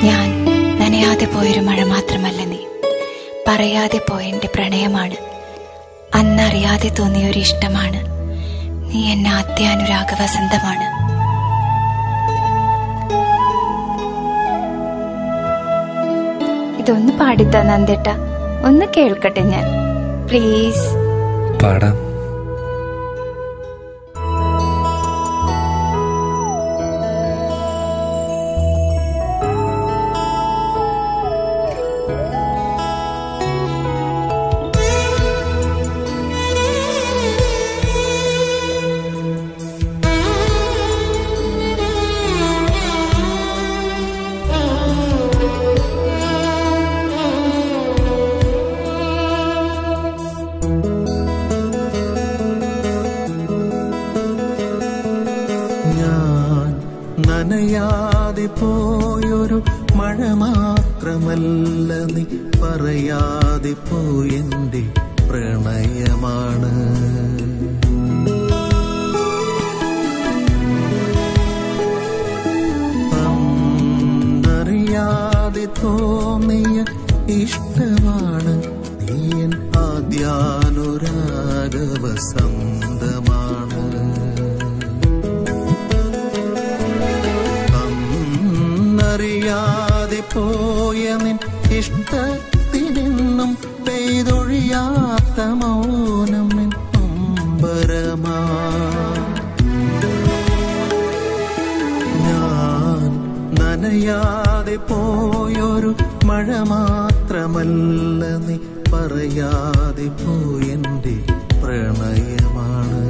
ഞാൻ നനയാതെ പോയൊരു മഴ മാത്രമല്ല നീ പറയാതെ പോയ എന്റെ പ്രണയമാണ് അന്നറിയാതെ തോന്നിയൊരു ഇഷ്ടമാണ് നീ എന്നെ ആദ്യാനുരാഗ വസന്തമാണ് ഇതൊന്ന് പാടിത്താ നന്ദേട്ട ഒന്ന് കേൾക്കട്ടെ ഞാൻ പ്ലീസ് പാടാം ഞാൻ നനയാതെ പോയൊരു മഴ മാത്രമല്ല നീ പറയാതെ പോയെന്റെ പ്രണയമാണ് അന്നറിയാതെ തോന്നിയ ഇഷ്ടമാണ് നീ എൻ ആദ്യാനുരാഗ വസന്തമാണ് അന്നറിയാതെ പോയ നിൻ ഇഷ്ടത്തിനെന്നും പെയ്തൊഴിയാത്ത മൗനം നിൻ അമ്പരമാ ഞാൻ നനയാതെ പോയൊരു മഴ മാത്രമല്ല നീ പറയാതെ പോയെന്റെ പ്രണയമാണ്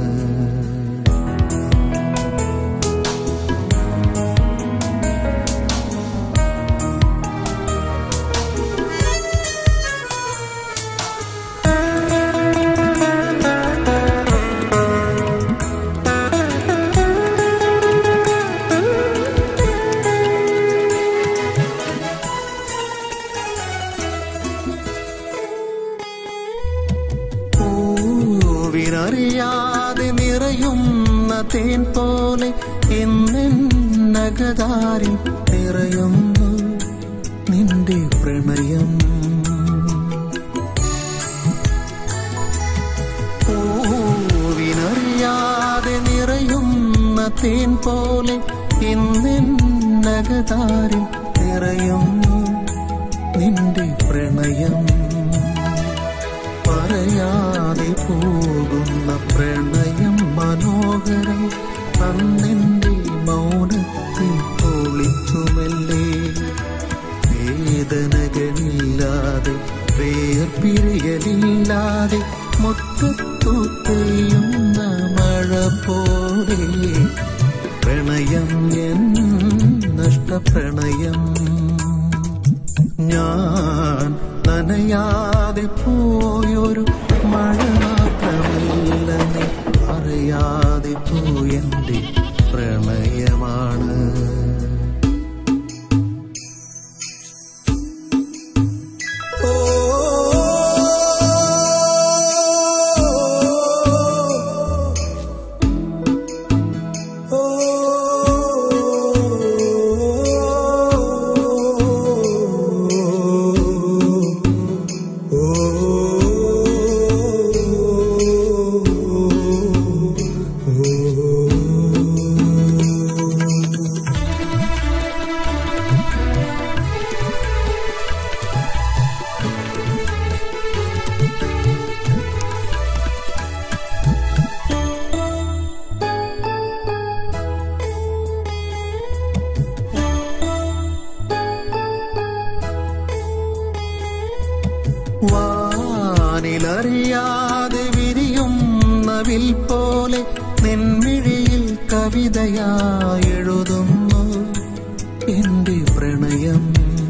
പൂവിനറിയാതെ നിറയുന്ന തേൻ പോലെ ഇന്നകതാരിൽ നിറയുന്നു നിന്റെ പ്രണയം പൂവിനറിയാതെ നിറയുന്ന തേൻ പോലെ ഇന്നകതാരിൽ നിറയുന്നു നിന്റെ പ്രണയം പറയാതെ പോകുന്ന പ്രണയം മനോഹരം അന്നെന്റെ മൗനത്തിൽ പൊളിച്ചുമല്ലേ വേദനകളില്ലാതെ വേർപിരിയലില്ലാതെ മുറ്റത്തു പെയ്യുന്ന മഴ പോലെ പ്രണയം എൻ നഷ്ടപ്രണയം ഞാൻ നനയാതെ പോയൊരു മഴ മാത്രമല്ല നീ അറിയാതെ പോയെന്റെ പ്രണയമാണ് വാനിലറിയാതെ വിരിയുന്ന വിൽ പോലെ നിൻമിഴിയിൽ കവിതയായി എഴുതുന്നു എന്റെ പ്രണയം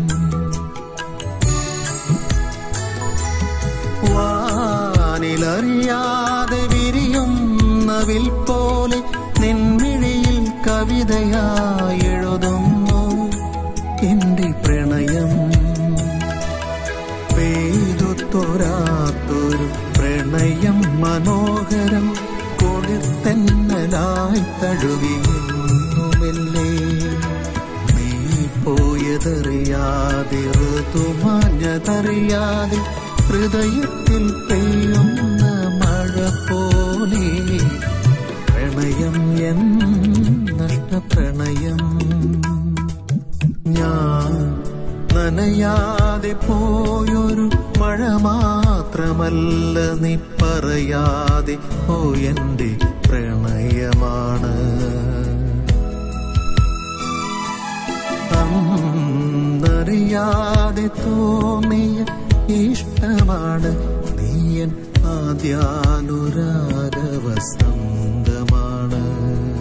വാനിലറിയാതെ വിരിയുന്ന വിൽ പോലെ നിൻമിഴിയിൽ കവിതയായി എഴുതുന്നു എന്റെ പ്രണയം പെയ്തു തോരാത്തൊരു പ്രണയം മനോഹരം കൊടുത്തെന്നലായി തഴുകിയുന്നുമില്ലേ നീ പോയ ഏതറിയാതെ ഋതുമാഞ്ഞതറിയാതെ ഹൃദയത്തിൽ പെയ്യുന്ന മഴ പോലെ പ്രണയം എൻ നഷ്ടപ്രണയം ഞാൻ നനയാതെ പോയൊരു മഴ മാത്രമല്ല നീ പറയാതെ ഓ എന്റെ പ്രണയമാണ് അന്നറിയാതെ തോന്നിയ ഇഷ്ടമാണ് നീയൻ ആദ്യാനുരാഗ വസന്തമാണ്